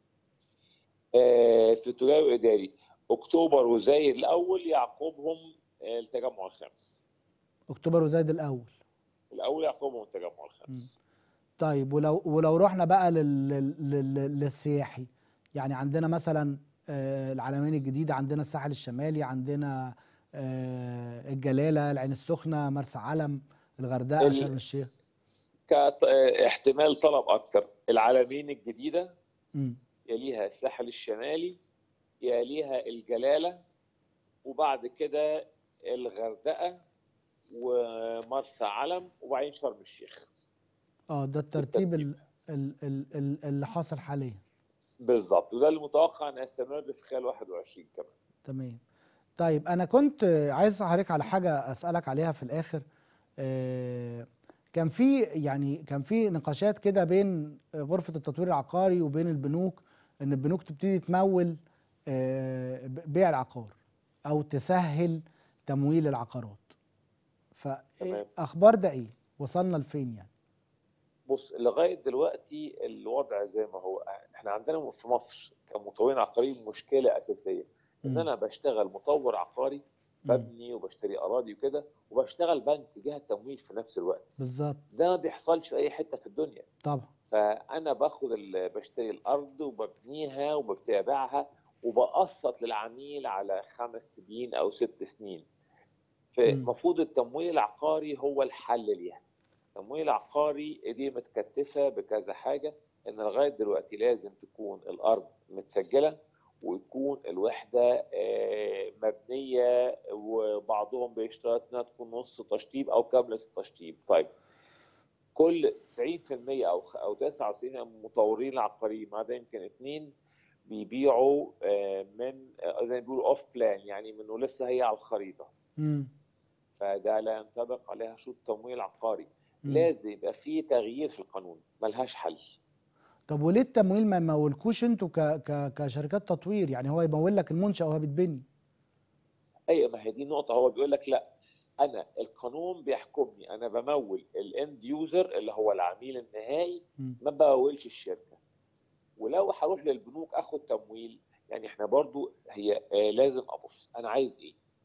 آه، في التجاري والاداري اكتوبر وزايد الاول يعقبهم آه، التجمع الخامس اكتوبر وزايد الاول الاول يعقبهم التجمع الخامس طيب ولو ولو رحنا بقى لل لل لل للسياحي يعني عندنا مثلا آه، العلمين الجديدة عندنا الساحل الشمالي عندنا آه، الجلالة العين السخنة مرسى علم الغردقة ال- شرم الشيخ كاحتمال طلب اكتر العلمين الجديده مم. يليها الساحل الشمالي يليها الجلاله وبعد كده الغردقه ومرسى علم وبعدين شرم الشيخ اه ده الترتيب ال- ال- ال- ال- اللي حاصل حاليا بالظبط وده اللي متوقع ان يستمر في خلال 21 كمان تمام طيب انا كنت عايز حضرتك على حاجه اسالك عليها في الاخر آه، كان في يعني كان في نقاشات كده بين غرفه التطوير العقاري وبين البنوك ان البنوك تبتدي تمول آه، بيع العقار او تسهل تمويل العقارات تمام. فاخبار ده ايه وصلنا لفين يعني بص لغايه دلوقتي الوضع زي ما هو احنا عندنا في مصر كمطورين عقاريين مشكله اساسيه ان مم. انا بشتغل مطور عقاري مم. ببني وبشتري اراضي وكده وبشتغل بنك جهه تمويل في نفس الوقت بالظبط ده ما بيحصلش في اي حته في الدنيا طبعا فانا باخد ال- بشتري الارض وببنيها وببيعها وبقسط للعميل على خمس سنين او ست سنين فالمفروض التمويل العقاري هو الحل ليها التمويل العقاري دي متكتفه بكذا حاجه ان لغايه دلوقتي لازم تكون الارض متسجله ويكون الوحده آه، مبنيه وبعضهم بيشترط انها تكون نص تشطيب او كامله التشطيب طيب كل 90% او او 99 من المطورين العقاريين ما عدا يمكن اثنين بيبيعوا آه، من آه، زي ما بيقولوا اوف بلان يعني منه لسه هي على الخريطه مم. فده لا ينطبق عليها شروط تمويل عقاري مم. لازم يبقى في تغيير في القانون ملهاش حل طب وليه التمويل ما يمولكوش انتوا ك ك كشركات تطوير يعني هو يمول لك المنشأ وهو بتبني ايوه ما هي دي نقطه هو بيقول لك لا انا القانون بيحكمني انا بمول الاند يوزر اللي هو العميل النهائي مم. ما بمولش الشركه ولو هروح للبنوك اخد تمويل يعني احنا برضو هي آه، لازم ابص انا عايز ايه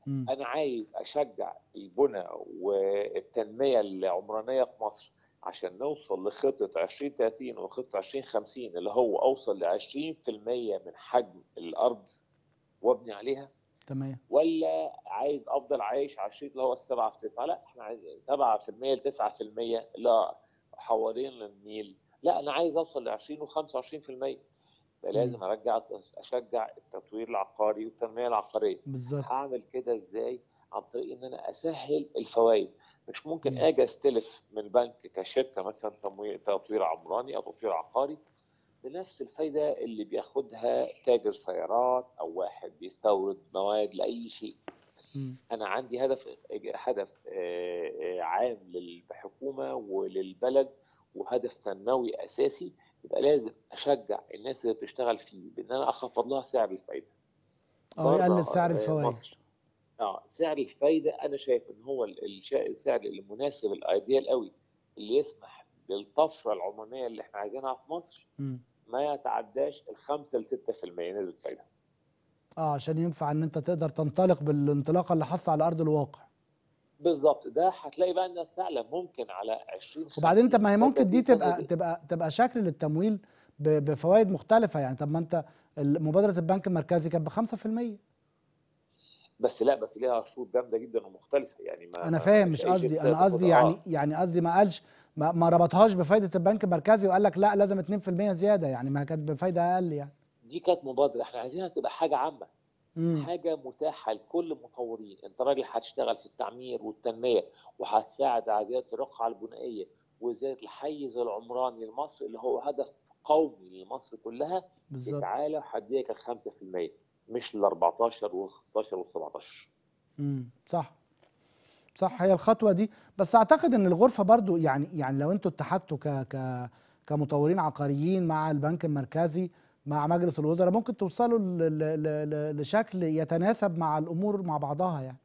مم. انا عايز اشجع البنى والتنميه العمرانيه في مصر عشان نوصل لخطه 2030 وخطه 2050 اللي هو اوصل ل 20% من حجم الارض وابني عليها تمام ولا عايز افضل عايش على الشيء اللي هو السبعة في تسعة لا احنا عايزين 7% ل 9% لا حوالين النيل لا انا عايز اوصل ل 20 و 25% فلازم ارجع اشجع التطوير العقاري والتنميه العقاريه بالظبط هعمل كده ازاي عن طريق ان انا اسهل الفوائد مش ممكن مم. اجي استلف من بنك كشركه مثلا تمويل تطوير عمراني او تطوير عقاري بنفس الفايده اللي بياخدها تاجر سيارات او واحد بيستورد مواد لاي شيء مم. انا عندي هدف هدف آه، آه، عام للحكومه وللبلد وهدف تنموي اساسي يبقى لازم اشجع الناس اللي بتشتغل فيه بان انا اخفض لها سعر الفايده اه بره، يقلل سعر آه، الفوائد مصر. اه سعر الفايده انا شايف ان هو ال- الشا- السعر المناسب الايديال قوي اللي يسمح بالطفره العمرانيه اللي احنا عايزينها في مصر مم. ما يتعداش ال 5 ل 6% نسبه فايده اه عشان ينفع ان انت تقدر تنطلق بالانطلاقه اللي حصل على ارض الواقع بالظبط ده هتلاقي بقى ان فعلا ممكن على 20 وبعدين طب ما هي 50 ممكن دي 30 تبقى سنة تبقى تبقى شكل للتمويل ب- بفوائد مختلفه يعني طب ما انت ال- مبادره البنك المركزي كانت ب 5% بس لا بس ليها شروط جامده جدا ومختلفه يعني ما انا ما- فاهم مش مش أي قصدي شركة انا تاخد- قصدي آه. يعني يعني قصدي ما قالش ما, ما ربطهاش بفايده البنك المركزي وقال لك لا لازم 2% زياده يعني ما كانت بفايده اقل يعني دي كانت مبادره احنا عايزينها تبقى حاجه عامه امم حاجه متاحه لكل المطورين انت راجل هتشتغل في التعمير والتنميه وهتساعد على زياده الرقعه البنائيه وزياده الحيز العمراني لمصر اللي هو هدف قومي لمصر كلها بالظبط تعالى هديك ال 5% مش ال 14 وال 16 وال 17 امم صح صح هي الخطوه دي بس اعتقد ان الغرفه برضو يعني يعني لو انتوا اتحدتوا ك ك كمطورين عقاريين مع البنك المركزي مع مجلس الوزراء ممكن توصلوا ل- ل- ل- ل- لشكل يتناسب مع الامور مع بعضها يعني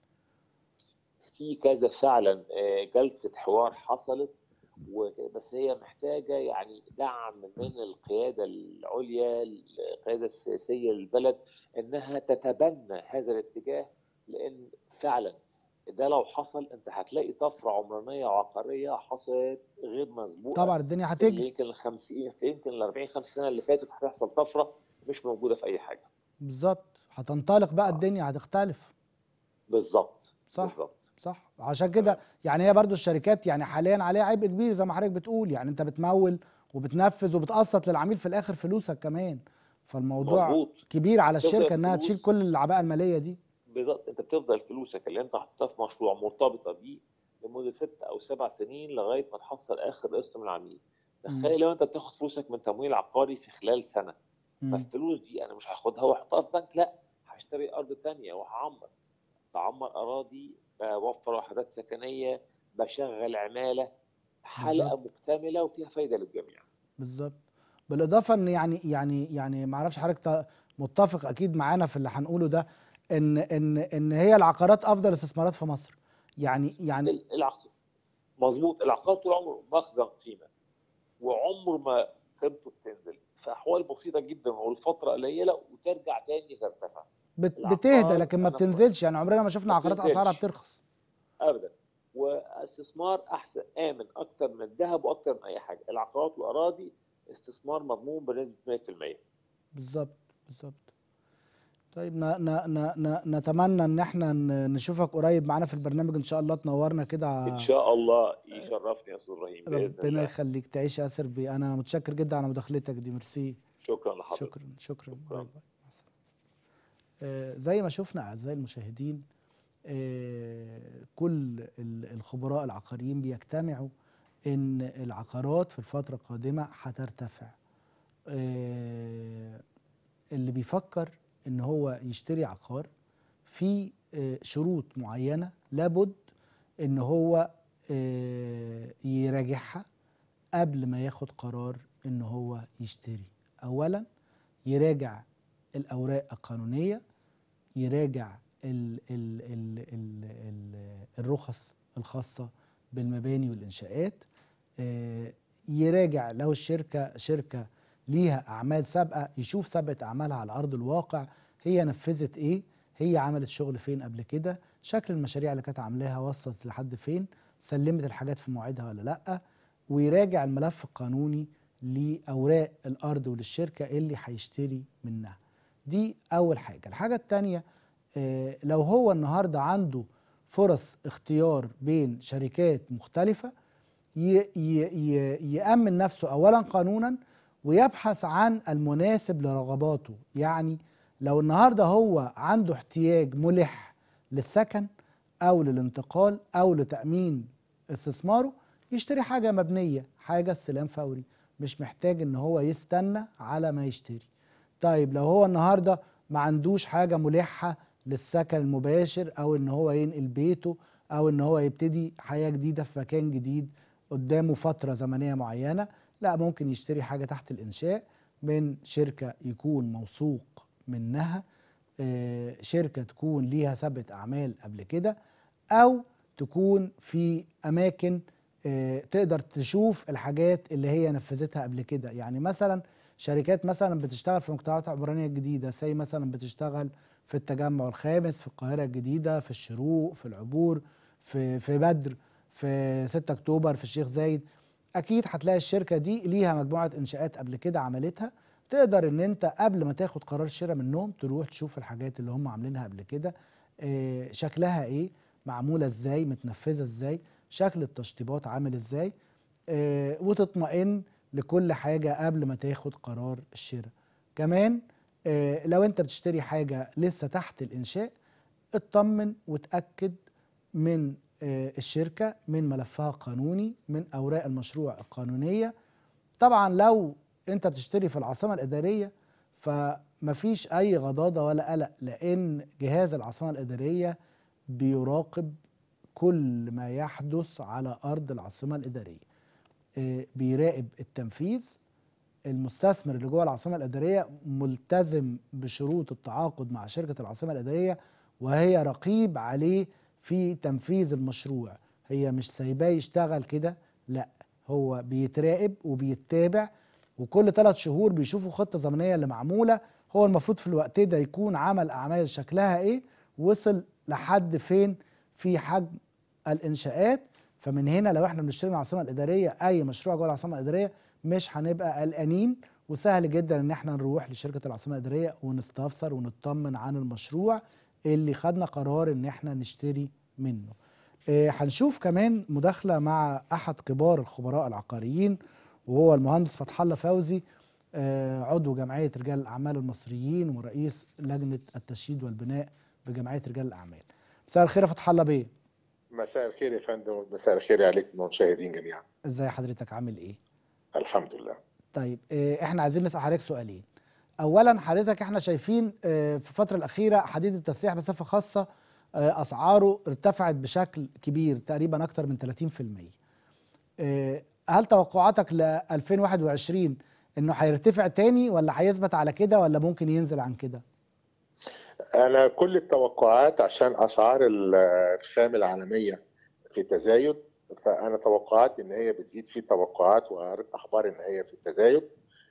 في كذا فعلا آه، جلسه حوار حصلت و- بس هي محتاجه يعني دعم من القياده العليا القياده السياسيه للبلد انها تتبنى هذا الاتجاه لان فعلا ده لو حصل انت هتلاقي طفره عمرانيه وعقاريه حصلت غير مسبوقه طبعا الدنيا اللي هتجري يمكن ال 50 في يمكن ال 40 50 سنه اللي فاتت هتحصل طفره مش موجوده في اي حاجه بالظبط هتنطلق بقى آه. الدنيا هتختلف بالظبط صح. بالظبط صح عشان كده يعني هي برضو الشركات يعني حاليا عليها عبء كبير زي ما حضرتك بتقول يعني انت بتمول وبتنفذ وبتقسط للعميل في الاخر فلوسك كمان فالموضوع مظبوط كبير على تفضل الشركه انها الفلوس. تشيل كل العباءه الماليه دي بالظبط انت بتفضل فلوسك اللي انت حطيتها في مشروع مرتبطه بيه لمده ست او سبع سنين لغايه ما تحصل اخر قسط من العميل تخيل لو انت بتاخد فلوسك من تمويل عقاري في خلال سنه مم. فالفلوس دي انا مش هاخدها واحطها في بنك لا هشتري ارض تانية وهعمر بعمر اراضي بوفر وحدات سكنيه بشغل عماله حلقه مكتمله وفيها فايده للجميع بالظبط بالاضافه ان يعني يعني يعني ما اعرفش حضرتك ت- متفق اكيد معانا في اللي هنقوله ده ان ان ان هي العقارات افضل استثمارات في مصر يعني يعني ال- العقار مظبوط العقار طول عمره مخزن قيمه وعمر ما قيمته بتنزل في احوال بسيطه جدا والفتره قليله وترجع تاني ترتفع بت العقار بتهدى لكن ما أنا ف- بتنزلش يعني عمرنا ما شفنا ما عقارات بتنزلش. اسعارها بترخص ابدا واستثمار احسن امن اكتر من الذهب واكتر من اي حاجه العقارات والاراضي استثمار مضمون بنسبه 100% بالظبط بالظبط طيب ن ن ن ن نتمنى ان احنا ن- نشوفك قريب معانا في البرنامج ان شاء الله تنورنا كده ان شاء الله يشرفني يا استاذ ابراهيم باذن ربنا الله يخليك تعيش يا اسر بي انا متشكر جدا على مداخلتك دي ميرسي شكرا لحضرتك شكرا شكرا شكراً. باي باي مع السلامة. آه، زي ما شفنا اعزائي المشاهدين آه، كل ال- الخبراء العقاريين بيجتمعوا ان العقارات في الفتره القادمه هترتفع آه، اللي بيفكر ان هو يشتري عقار في آه، شروط معينه لابد ان هو آه، يراجعها قبل ما ياخد قرار ان هو يشتري اولا يراجع الاوراق القانونيه يراجع ال ال ال ال ال الرخص الخاصه بالمباني والانشاءات آه، يراجع لو الشركه شركه ليها اعمال سابقه يشوف سابقه اعمالها على ارض الواقع هي نفذت ايه هي عملت شغل فين قبل كده شكل المشاريع اللي كانت عاملاها وصلت لحد فين سلمت الحاجات في مواعيدها ولا لا ويراجع الملف القانوني لاوراق الارض وللشركه اللي هيشتري منها دي اول حاجه الحاجه الثانيه لو هو النهارده عنده فرص اختيار بين شركات مختلفه ي ي ي يامن نفسه اولا قانونا ويبحث عن المناسب لرغباته يعني لو النهارده هو عنده احتياج ملح للسكن او للانتقال او لتامين استثماره يشتري حاجه مبنيه حاجه استلام فوري مش محتاج ان هو يستنى على ما يشتري طيب لو هو النهارده ما عندوش حاجه ملحه للسكن المباشر او ان هو ينقل بيته او ان هو يبتدي حياه جديده في مكان جديد قدامه فتره زمنيه معينه لا ممكن يشتري حاجه تحت الانشاء من شركه يكون موثوق منها آه، شركه تكون ليها سابقه اعمال قبل كده او تكون في اماكن آه، تقدر تشوف الحاجات اللي هي نفذتها قبل كده يعني مثلا شركات مثلا بتشتغل في المجتمعات العمرانيه الجديده زي مثلا بتشتغل في التجمع الخامس في القاهره الجديده في الشروق في العبور في في بدر في 6 اكتوبر في الشيخ زايد اكيد هتلاقي الشركه دي ليها مجموعه انشاءات قبل كده عملتها تقدر ان انت قبل ما تاخد قرار شراء منهم تروح تشوف الحاجات اللي هم عاملينها قبل كده آه، شكلها ايه معموله ازاي متنفذه ازاي شكل التشطيبات عامل ازاي آه، وتطمئن لكل حاجه قبل ما تاخد قرار الشراء كمان آه، لو انت بتشتري حاجه لسه تحت الانشاء اطمن وتاكد من آه، الشركه من ملفها القانوني من اوراق المشروع القانونيه طبعا لو انت بتشتري في العاصمه الاداريه فمفيش اي غضاضه ولا قلق لان جهاز العاصمه الاداريه بيراقب كل ما يحدث على ارض العاصمه الاداريه آه، بيراقب التنفيذ المستثمر اللي جوه العاصمه الاداريه ملتزم بشروط التعاقد مع شركه العاصمه الاداريه وهي رقيب عليه في تنفيذ المشروع هي مش سايباه يشتغل كده لا هو بيتراقب وبيتابع وكل ثلاث شهور بيشوفوا خطه زمنيه اللي معموله هو المفروض في الوقت ده يكون عمل اعمال شكلها ايه وصل لحد فين في حجم الانشاءات فمن هنا لو احنا بنشتري من العاصمه الاداريه اي مشروع جوه العاصمه الاداريه مش هنبقى قلقانين وسهل جدا ان احنا نروح لشركه العاصمه الاداريه ونستفسر ونطمن عن المشروع اللي خدنا قرار ان احنا نشتري منه. آه، هنشوف كمان مداخله مع احد كبار الخبراء العقاريين وهو المهندس فتح الله فوزي آه، عضو جمعيه رجال الاعمال المصريين ورئيس لجنه التشييد والبناء بجمعيه رجال الاعمال. مساء الخير يا فتح الله بيه. مساء الخير يا فندم مساء الخير عليكم المشاهدين جميعا ازاي حضرتك عامل ايه؟ الحمد لله طيب آه، احنا عايزين نسال حضرتك سؤالين. اولا حضرتك احنا شايفين آه، في الفتره الاخيره حديد التسليح بصفه خاصه آه، اسعاره ارتفعت بشكل كبير تقريبا اكتر من 30%. آه، هل توقعاتك ل 2021 انه هيرتفع تاني ولا هيثبت على كده ولا ممكن ينزل عن كده؟ انا كل التوقعات عشان اسعار ال- الخام العالميه في تزايد فانا توقعاتي ان هي بتزيد في توقعات وقريت اخبار ان هي في التزايد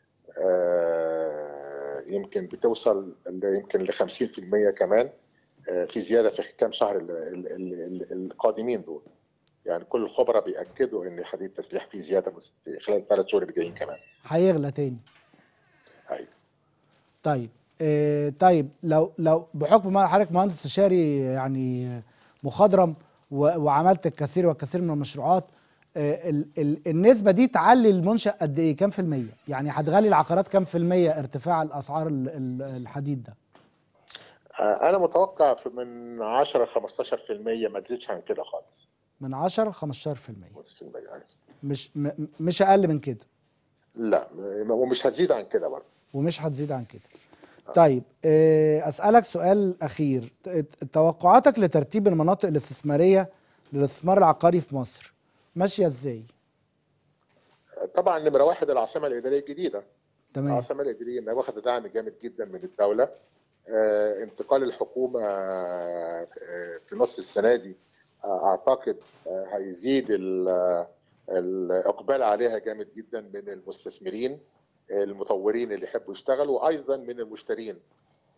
آه، يمكن بتوصل ل- يمكن ل 50% كمان آه، في زياده في كام شهر ال- ال- ال- ال- القادمين دول يعني كل الخبراء بياكدوا ان حديد التسليح فيه زياده مس- في خلال الثلاث شهور اللي جايين كمان هيغلى تاني. ايوه طيب آه طيب لو لو بحكم ما حضرتك مهندس استشاري يعني آه، مخضرم و- وعملت الكثير والكثير من المشروعات آه ال ال النسبة دي تعلي المنشأ قد ايه كام في المية يعني هتغلي العقارات كام في المية ارتفاع الاسعار ال- ال- الحديد ده آه، انا متوقع في من 10 ل 15% ما تزيدش عن كده خالص من 10 ل 15% 15% يعني. مش م مش اقل من كده لا م- ومش هتزيد عن كده برضه ومش هتزيد عن كده طيب آه، اسالك سؤال اخير ت- توقعاتك لترتيب المناطق الاستثماريه للاستثمار العقاري في مصر ماشيه ازاي طبعا نمره واحد العاصمه الاداريه الجديده تمام العاصمه الاداريه انها واخده دعم جامد جدا من الدوله آه، انتقال الحكومه آه، في نص السنه دي آه، اعتقد آه، هيزيد ال- الاقبال عليها جامد جدا من المستثمرين المطورين اللي يحبوا يشتغلوا وايضا من المشترين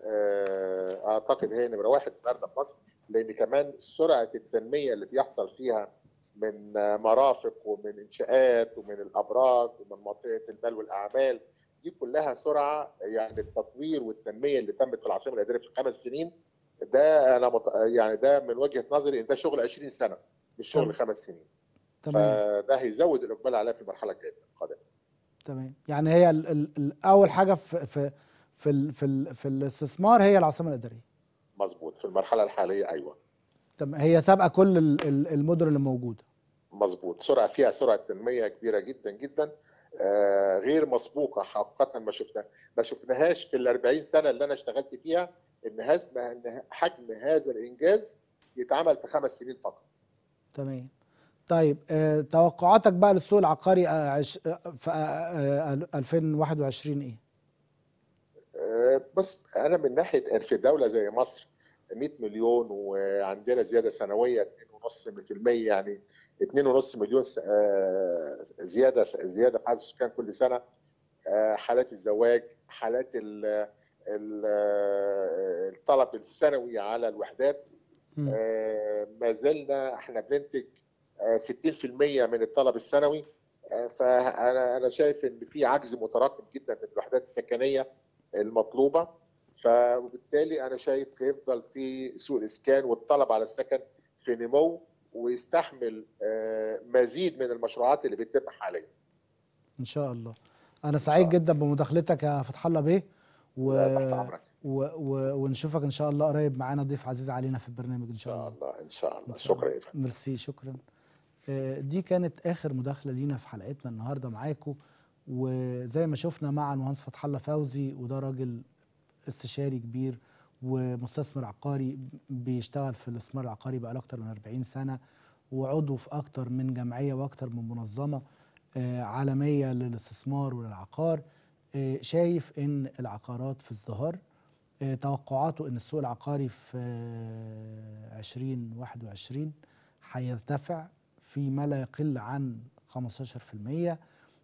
آه، اعتقد هي نمره واحد النهارده في مصر لان كمان سرعه التنميه اللي بيحصل فيها من آه، مرافق ومن انشاءات ومن الابراج ومن منطقه المال والاعمال دي كلها سرعه يعني التطوير والتنميه اللي تمت في العاصمه الاداريه في الخمس سنين ده انا مت... يعني ده من وجهه نظري ان ده شغل 20 سنه مش شغل تمام. خمس سنين تمام فده هيزود الاقبال عليها في المرحله الجايه القادمه تمام يعني هي ال ال ال اول حاجه في في في ال في, ال في الاستثمار هي العاصمه الاداريه مظبوط في المرحله الحاليه ايوه تمام هي سابقه كل ال- ال- المدن اللي موجوده مظبوط سرعه فيها سرعه تنميه كبيره جدا جدا آه غير مسبوقه حقيقه ما شفنا ما شفناهاش في ال 40 سنه اللي انا اشتغلت فيها ان هزم ان حجم هذا الانجاز يتعمل في خمس سنين فقط تمام طيب آه توقعاتك بقى للسوق العقاري آه عش آه في آه آه 2021 ايه آه بس انا من ناحيه في دوله زي مصر 100 مليون وعندنا زياده سنويه 2.5% يعني 2.5 مليون س- آه، زياده زياده في عدد السكان كل سنه آه، حالات الزواج حالات ال- ال- آه، الطلب السنوي على الوحدات مم. آه، ما زلنا احنا بننتج آه، 60% من الطلب السنوي آه، فانا انا شايف ان في عجز متراكم جدا من الوحدات السكنيه المطلوبه فبالتالي انا شايف هيفضل في سوق الاسكان والطلب على السكن في نمو ويستحمل آه، مزيد من المشروعات اللي بتتم حاليا ان شاء الله انا سعيد الله. جدا بمداخلتك يا فتح الله بيه و... تحت امرك و... و... ونشوفك ان شاء الله قريب معانا ضيف عزيز علينا في البرنامج ان ان شاء شاء الله الله ان شاء الله إن شاء شكرا الله. يا فندم ميرسي شكرا آه، دي كانت اخر مداخله لينا في حلقتنا النهارده معاكم وزي ما شفنا مع المهندس فتح الله فوزي وده راجل استشاري كبير ومستثمر عقاري بيشتغل في الاستثمار العقاري بقاله اكتر من 40 سنه وعضو في اكتر من جمعيه واكتر من منظمه آه، عالميه للاستثمار وللعقار آه، شايف ان العقارات في ازدهار آه، توقعاته ان السوق العقاري في آه، 2021 هيرتفع في ما لا يقل عن 15%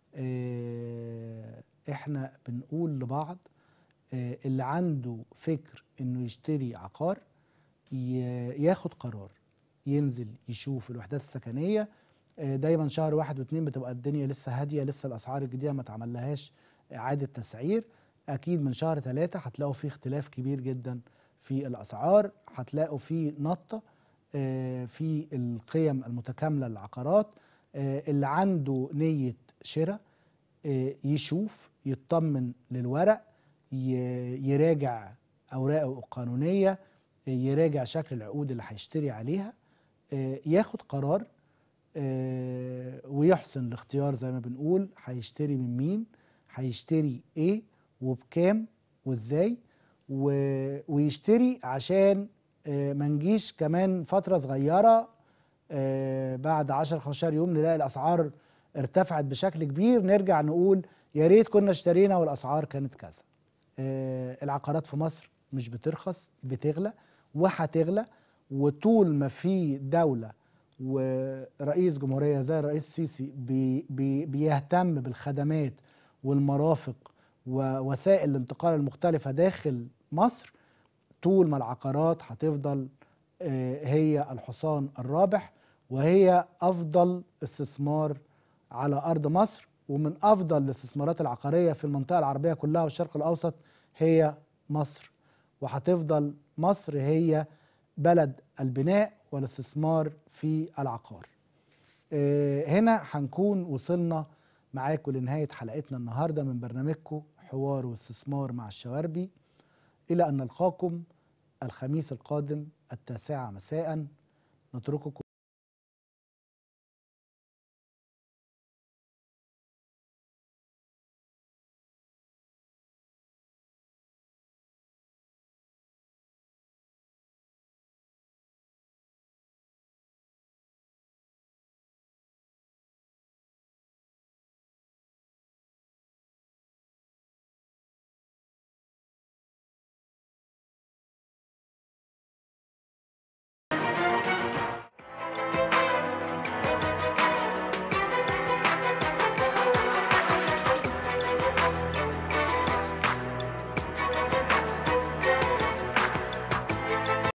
آه، احنا بنقول لبعض آه، اللي عنده فكر انه يشتري عقار ي- ياخد قرار ينزل يشوف الوحدات السكنيه آه، دايما شهر واحد واثنين بتبقى الدنيا لسه هاديه لسه الاسعار الجديده ما اتعملهاش اعاده تسعير اكيد من شهر ثلاثة هتلاقوا في اختلاف كبير جدا في الاسعار هتلاقوا في نطه آه، في القيم المتكامله للعقارات آه، اللي عنده نيه شراء آه، يشوف يطمن للورق ي- يراجع اوراقه القانونيه آه، يراجع شكل العقود اللي هيشتري عليها آه، ياخد قرار آه، ويحسن الاختيار زي ما بنقول هيشتري من مين هيشتري ايه وبكام وازاي و- ويشتري عشان آه، ما نجيش كمان فتره صغيره آه، بعد 10 15 يوم نلاقي الاسعار ارتفعت بشكل كبير نرجع نقول يا ريت كنا اشترينا والاسعار كانت كذا آه، العقارات في مصر مش بترخص بتغلى وهتغلى وطول ما في دولة ورئيس جمهورية زي الرئيس السيسي بي بي بيهتم بالخدمات والمرافق ووسائل الانتقال المختلفة داخل مصر طول ما العقارات هتفضل آه، هي الحصان الرابح وهي أفضل استثمار على أرض مصر ومن أفضل الاستثمارات العقارية في المنطقة العربية كلها والشرق الأوسط هي مصر وهتفضل مصر هي بلد البناء والاستثمار في العقار آه، هنا هنكون وصلنا معاكم لنهاية حلقتنا النهاردة من برنامجكم حوار واستثمار مع الشواربي إلى أن نلقاكم الخميس القادم التاسعة مساء نترككم